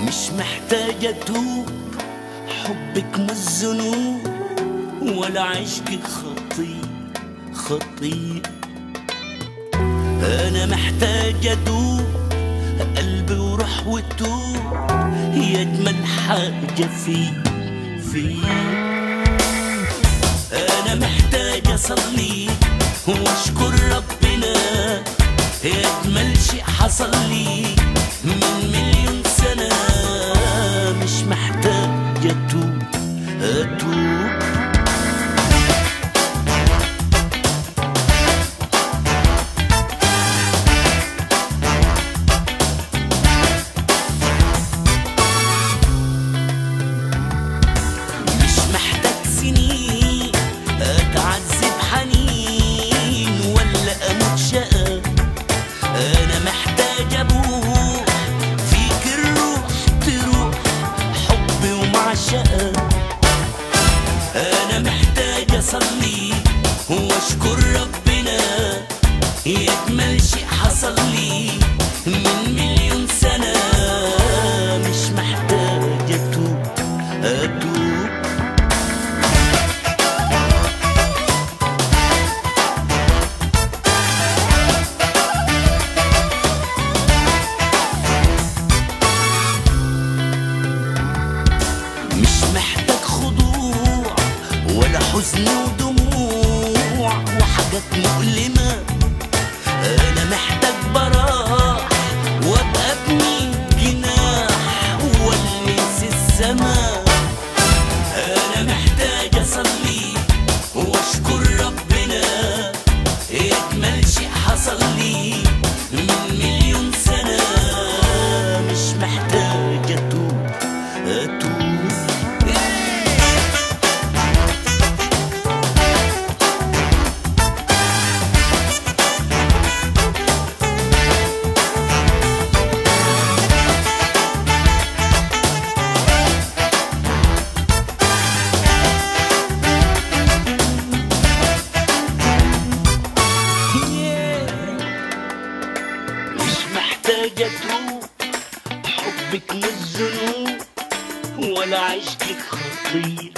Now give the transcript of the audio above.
مش محتاجة أتوب حبك مش ذنوب ولا عشقك خطية خطية أنا محتاج أدوب قلبي وروح وتوب هي أجمل حاجة في في أنا محتاج أصلي وأشكر ربنا هي أجمل شيء حصل لي من مليون سنة مش محتاج أتوب أتوب مش محتاج سنين اتعذب حنين ولا اموت شقى انا محتاج ابوح فيك الروح تروح حبي ومعشقة انا محتاج اصلي واشكر ربنا يجمل شيء حصل لي من مليون سنة مش محتاج اتوب اتوب مش محتاج خضوع ولا حزن ودموع وحاجات مؤلمة أنا محتاج براح وأبقى ابني جناح والمس السما أنا محتاج أصلي وأشكر ربنا أجمل شيء حصل لي من مليون سنة مش محتاج أتوب أتوب مش محتاجة تروح حبك مش ذنوب ولا عشقك خطية